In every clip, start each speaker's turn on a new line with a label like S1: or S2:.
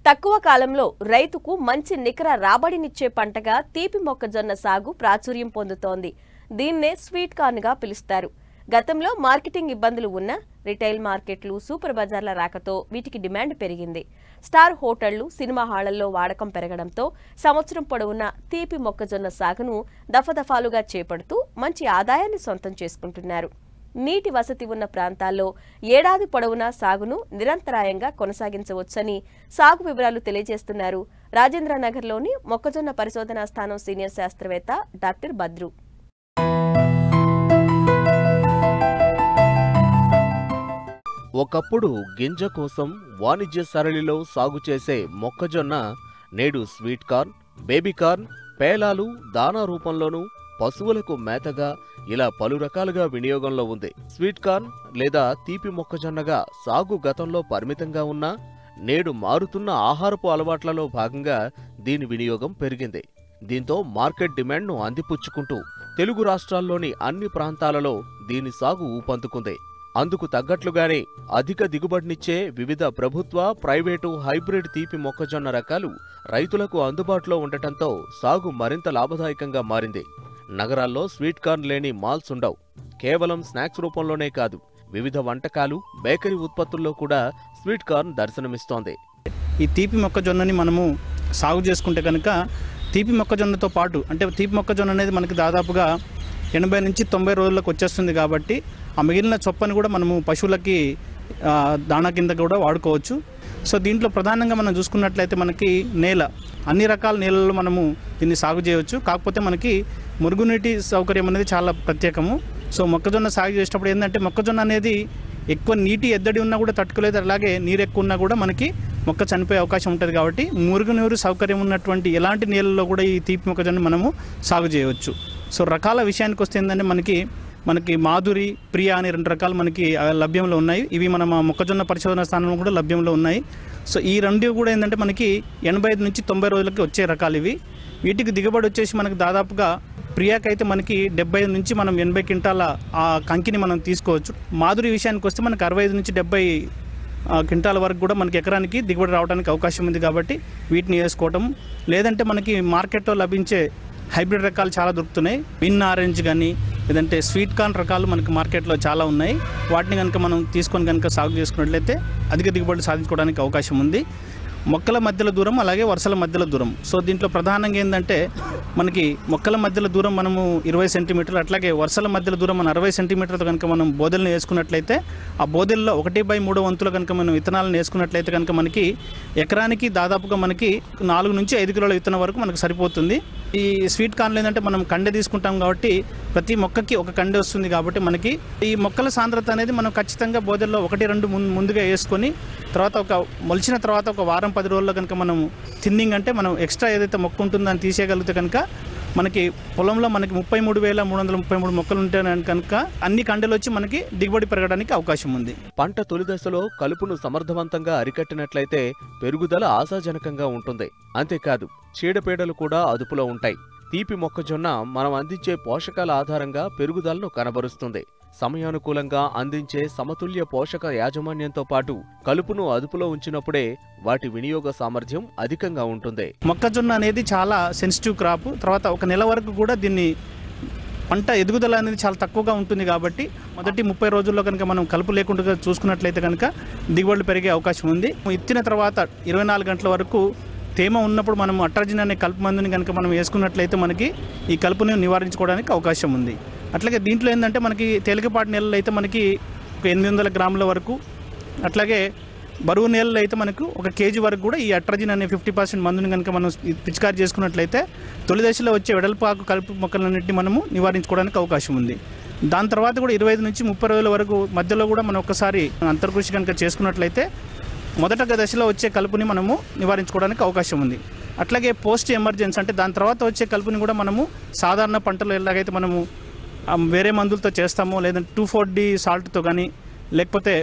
S1: తక్కువ కాలంలో రైతుకు మంచి నికర రాబడినిచ్చే పంటగా తీపి మొక్కజొన్న సాగు ప్రాచుర్యం పొందుతోంది దీన్నే స్వీట్ కార్న్గా పిలుస్తారు గతంలో మార్కెటింగ్ ఇబ్బందులు ఉన్న రిటైల్ మార్కెట్లు సూపర్ బజార్ల రాకతో వీటికి డిమాండ్ పెరిగింది స్టార్ హోటళ్లు సినిమా హాళ్లలో వాడకం పెరగడంతో సంవత్సరం పొడవునా తీపి మొక్కజొన్న సాగును దఫదఫాలుగా చేపడుతూ మంచి ఆదాయాన్ని సొంతం చేసుకుంటున్నారు నీటి వసతి ఉన్న ప్రాంతాల్లో ఏడాది పొడవునా సాగును నిరంతరాయంగా కొనసాగించవచ్చని సాగు వివరాలు తెలియజేస్తున్నారు రాజేంద్రనగర్లోని మొక్కజొన్న పరిశోధనా స్థానం సీనియర్ శాస్త్రవేత్త డాక్టర్ బద్రు
S2: ఒకప్పుడు గింజ కోసం వాణిజ్య సరళిలో సాగు చేసే మొక్కజొన్న నేడు స్వీట్ కార్న్ బేబీ కార్న్ పేలాలు దానా రూపంలోనూ పశువులకు మేతగా ఇలా పలు రకాలుగా వినియోగంలో ఉంది స్వీట్ కార్న్ లేదా తీపి మొక్కజొన్నగా సాగు గతంలో పరిమితంగా ఉన్నా నేడు మారుతున్న ఆహారపు అలవాట్లలో భాగంగా దీని వినియోగం పెరిగింది దీంతో మార్కెట్ డిమాండ్ను అందిపుచ్చుకుంటూ తెలుగు రాష్ట్రాల్లోని అన్ని ప్రాంతాలలో దీని సాగు ఊపందుకుంది అందుకు తగ్గట్లుగానే అధిక దిగుబడినిచ్చే వివిధ ప్రభుత్వ ప్రైవేటు హైబ్రిడ్ తీపి మొక్కజొన్న రకాలు రైతులకు అందుబాటులో ఉండటంతో సాగు మరింత లాభదాయకంగా మారింది నగరాల్లో స్వీట్ కార్న్ లేని మాల్స్ ఉండవు కేవలం స్నాక్స్ రూపంలోనే కాదు వివిధ వంటకాలు బేకరీ ఉత్పత్తుల్లో కూడా స్వీట్ కార్న్ దర్శనమిస్తోంది
S3: ఈ తీపి మొక్కజొన్నని మనము సాగు చేసుకుంటే కనుక తీపి మొక్కజొన్నతో పాటు అంటే తీపి మొక్కజొన్న అనేది మనకి దాదాపుగా ఎనభై నుంచి తొంభై రోజులకు వచ్చేస్తుంది కాబట్టి ఆ మిగిలిన చొప్పని కూడా మనము పశువులకి ఆ, దాణా కింద కూడా వాడుకోవచ్చు సో దీంట్లో ప్రధానంగా మనం చూసుకున్నట్లయితే మనకి నేల అన్ని రకాల నేలల్లో మనము దీన్ని సాగు చేయవచ్చు కాకపోతే మనకి మురుగునీటి సౌకర్యం అనేది చాలా ప్రత్యేకము సో మొక్కజొన్న సాగు చేసేటప్పుడు ఏంటంటే మొక్కజొన్న అనేది ఎక్కువ నీటి ఎద్దడి ఉన్నా కూడా తట్టుకోలేదు అలాగే నీరు ఎక్కువ ఉన్నా కూడా మనకి మొక్క చనిపోయే అవకాశం ఉంటుంది కాబట్టి మురుగునీరు సౌకర్యం ఉన్నటువంటి ఎలాంటి నీళ్ళలో కూడా ఈ తీపి మొక్కజొన్న మనము సాగు చేయవచ్చు సో రకాల విషయానికి వస్తే ఏంటంటే మనకి మనకి మాధురి ప్రియ అనే రెండు రకాలు మనకి ఆ, లభ్యంలో ఉన్నాయి ఇవి మన మా మొక్కజొన్న పరిశోధన స్థానంలో కూడా లభ్యంలో ఉన్నాయి సో ఈ రెండు కూడా ఏంటంటే మనకి ఎనభై ఐదు నుంచి తొంభై రోజులకి వచ్చే రకాలు ఇవి వీటికి దిగుబడి వచ్చేసి మనకి దాదాపుగా ప్రియాకైతే మనకి డెబ్బై నుంచి మనం ఎనభై క్వింటాల ఆ కంకిని మనం తీసుకోవచ్చు మాధురి విషయానికి వస్తే మనకి అరవై ఐదు నుంచి డెబ్బై ఆ, క్వింటాల వరకు కూడా మనకి ఎకరానికి దిగుబడి రావడానికి అవకాశం ఉంది కాబట్టి వీటిని వేసుకోవటం లేదంటే మనకి మార్కెట్లో లభించే హైబ్రిడ్ రకాలు చాలా దొరుకుతున్నాయి విన్ ఆరెంజ్ కానీ లేదంటే స్వీట్ కార్న్ రకాలు మనకి మార్కెట్లో చాలా ఉన్నాయి వాటిని కనుక మనం తీసుకొని కనుక సాగు చేసుకున్నట్లయితే అధిక దిగుబడి సాధించుకోవడానికి అవకాశం ఉంది మొక్కల మధ్యలో దూరం అలాగే వరుసల మధ్యలో దూరం సో దీంట్లో ప్రధానంగా ఏంటంటే మనకి మొక్కల మధ్యలో దూరం మనము ఇరవై సెంటీమీటర్లు అట్లాగే వరుసల మధ్యలో దూరం మనం అరవై సెంటీమీటర్లు కనుక మనం బోదెలను వేసుకున్నట్లయితే ఆ బోదెల్లో ఒకటి బై మూడు వంతులు కనుక మనం విత్తనాలను వేసుకున్నట్లయితే కనుక మనకి ఎకరానికి దాదాపుగా మనకి నాలుగు నుంచి ఐదు కిలోల విత్తనం వరకు మనకు సరిపోతుంది ఈ స్వీట్ కార్న్లు ఏంటంటే మనం కండె తీసుకుంటాం కాబట్టి ప్రతి మొక్కకి ఒక కండె వస్తుంది కాబట్టి మనకి ఈ మొక్కల సాంద్రత అనేది మనం ఖచ్చితంగా బోదెల్లో ఒకటి రెండు ముం- ముందుగా వేసుకొని తర్వాత ఒక మొలిచిన తర్వాత ఒక వారం పది రోజుల్లో కనుక మనం థిన్నింగ్ అంటే మనం ఎక్స్ట్రా ఏదైతే మొక్క ఉంటుందో దాన్ని తీసేయగలిగితే కనుక మనకి పొలంలో మనకి ముప్పై మూడు వేల మూడు వందల ముప్పై మూడు మొక్కలు ఉంటే కనుక అన్ని కండెలు వచ్చి మనకి దిగుబడి పెరగడానికి అవకాశం ఉంది
S2: పంట తొలి దశలో కలుపును సమర్థవంతంగా అరికట్టినట్లయితే పెరుగుదల ఆశాజనకంగా ఉంటుంది అంతేకాదు చీడపీడలు కూడా అదుపులో ఉంటాయి తీపి మొక్కజొన్న మనం అందించే పోషకాల ఆధారంగా పెరుగుదలను కనబరుస్తుంది సమయానుకూలంగా అందించే సమతుల్య పోషక యాజమాన్యంతో పాటు కలుపును అదుపులో ఉంచినప్పుడే వాటి వినియోగ సామర్థ్యం అధికంగా ఉంటుంది
S3: మొక్కజొన్న అనేది చాలా సెన్సిటివ్ క్రాప్ తర్వాత ఒక నెల వరకు కూడా దీన్ని పంట ఎదుగుదల అనేది చాలా తక్కువగా ఉంటుంది కాబట్టి మొదటి ముప్పై రోజుల్లో కనుక మనం కలుపు లేకుండా చూసుకున్నట్లయితే కనుక దిగుబడులు పెరిగే అవకాశం ఉంది ఇత్తిన తర్వాత ఇరవై నాలుగు గంటల వరకు తేమ ఉన్నప్పుడు మనం అట్రాజిన్ అనే కలుపు మందుని కనుక మనం వేసుకున్నట్లయితే మనకి ఈ కలుపుని నివారించుకోవడానికి అవకాశం ఉంది అట్లాగే దీంట్లో ఏంటంటే మనకి తేలికపాటి నెలలు అయితే మనకి ఒక ఎనిమిది వందల గ్రాముల వరకు అట్లాగే బరువు నేలలో అయితే మనకు ఒక కేజీ వరకు కూడా ఈ అట్రజిన్ అనే ఫిఫ్టీ పర్సెంట్ మందుని కనుక మనం ఈ పిచికారి చేసుకున్నట్లయితే తొలి దశలో వచ్చే వెడల్పాకు కలుపు మొక్కలన్నింటినీ మనము నివారించుకోవడానికి అవకాశం ఉంది దాని తర్వాత కూడా ఇరవై ఐదు నుంచి ముప్పై రోజుల వరకు మధ్యలో కూడా మనం ఒకసారి అంతర్కృషి కనుక చేసుకున్నట్లయితే మొదట దశలో వచ్చే కలుపుని మనము నివారించుకోవడానికి అవకాశం ఉంది అట్లాగే పోస్ట్ ఎమర్జెన్సీ అంటే దాని తర్వాత వచ్చే కలుపుని కూడా మనము సాధారణ పంటలు ఎలాగైతే మనము ఆ, వేరే మందులతో చేస్తామో లేదంటే టూ ఫోర్ డి సాల్ట్తో కానీ లేకపోతే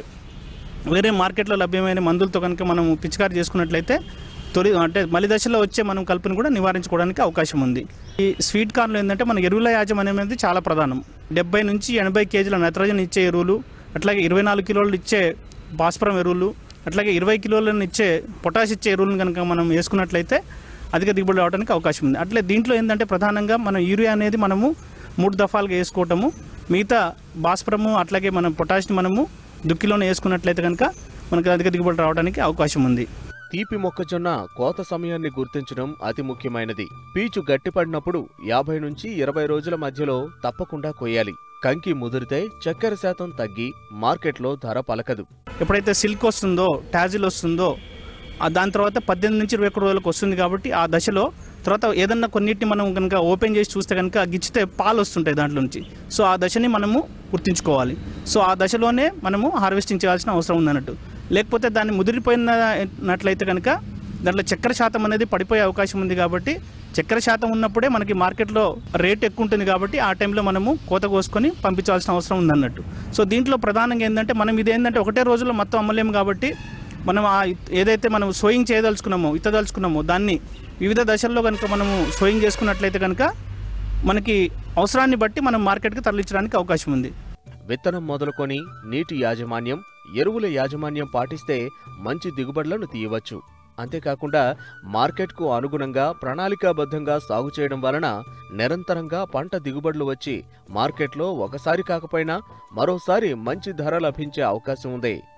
S3: వేరే మార్కెట్లో లభ్యమైన మందులతో కనుక మనం పిచికారి చేసుకున్నట్లయితే తొలి అంటే మలి దశలో వచ్చే మనం కలుపుని కూడా నివారించుకోవడానికి అవకాశం ఉంది ఈ స్వీట్ కార్న్లో ఏంటంటే మన ఎరువుల యాజమాన్యం అనేది చాలా ప్రధానం డెబ్బై నుంచి ఎనభై కేజీల నత్రజని ఇచ్చే ఎరువులు అట్లాగే ఇరవై నాలుగు కిలోలు ఇచ్చే భాస్వరం ఎరువులు అట్లాగే ఇరవై కిలోలను ఇచ్చే పొటాష్ ఇచ్చే ఎరువులను కనుక మనం వేసుకున్నట్లయితే అధిక దిగుబడి రావడానికి అవకాశం ఉంది అట్లే దీంట్లో ఏంటంటే ప్రధానంగా మనం యూరియా అనేది మనము మూడు దఫాలుగా వేసుకోవటము మిగతా భాస్వరము అట్లాగే మనం పొటాష్ని మనము దుక్కిలోనే వేసుకున్నట్లయితే కనుక మనకు అధిక దిగుబడి రావడానికి అవకాశం ఉంది
S2: తీపి మొక్కజొన్న కోత సమయాన్ని గుర్తించడం అతి ముఖ్యమైనది పీచు గట్టిపడినప్పుడు యాభై నుంచి ఇరవై రోజుల మధ్యలో తప్పకుండా కొయ్యాలి కంకి ముదిరితే చక్కెర శాతం తగ్గి మార్కెట్లో ధర పలకదు
S3: ఎప్పుడైతే సిల్క్ వస్తుందో టాజిల్ వస్తుందో ఆ దాని తర్వాత పద్దెనిమిది నుంచి ఇరవై ఒక్క రోజులకు వస్తుంది కాబట్టి ఆ దశలో తర్వాత ఏదన్నా కొన్నిటిని మనం కనుక ఓపెన్ చేసి చూస్తే కనుక గిచ్చితే పాలు వస్తుంటాయి దాంట్లో నుంచి సో ఆ దశని మనము గుర్తుంచుకోవాలి సో ఆ దశలోనే మనము హార్వెస్టింగ్ చేయాల్సిన అవసరం ఉందన్నట్టు లేకపోతే దాన్ని ముదిరిపోయినట్లయితే కనుక దాంట్లో చక్కెర శాతం అనేది పడిపోయే అవకాశం ఉంది కాబట్టి చక్కెర శాతం ఉన్నప్పుడే మనకి మార్కెట్లో రేట్ ఎక్కువ ఉంటుంది కాబట్టి ఆ టైంలో మనము కోత కోసుకొని పంపించాల్సిన అవసరం ఉందన్నట్టు సో దీంట్లో ప్రధానంగా ఏంటంటే మనం ఇది ఏంటంటే ఒకటే రోజులో మొత్తం అమ్మలేము కాబట్టి మనం ఆ ఇత్- ఏదైతే మనం సోయింగ్ చేయదలుచుకున్నామో ఇత్తదలుచుకున్నామో దాన్ని వివిధ దశల్లో కనుక మనము సోయింగ్ చేసుకున్నట్లయితే కనుక మనకి అవసరాన్ని బట్టి మనం మార్కెట్కి తరలించడానికి అవకాశం ఉంది
S2: విత్తనం మొదలుకొని నీటి యాజమాన్యం ఎరువుల యాజమాన్యం పాటిస్తే మంచి దిగుబడులను తీయవచ్చు అంతేకాకుండా మార్కెట్కు అనుగుణంగా ప్రణాళికాబద్ధంగా సాగు చేయడం వలన నిరంతరంగా పంట దిగుబడులు వచ్చి మార్కెట్లో ఒకసారి కాకపోయినా మరోసారి మంచి ధర లభించే అవకాశం ఉంది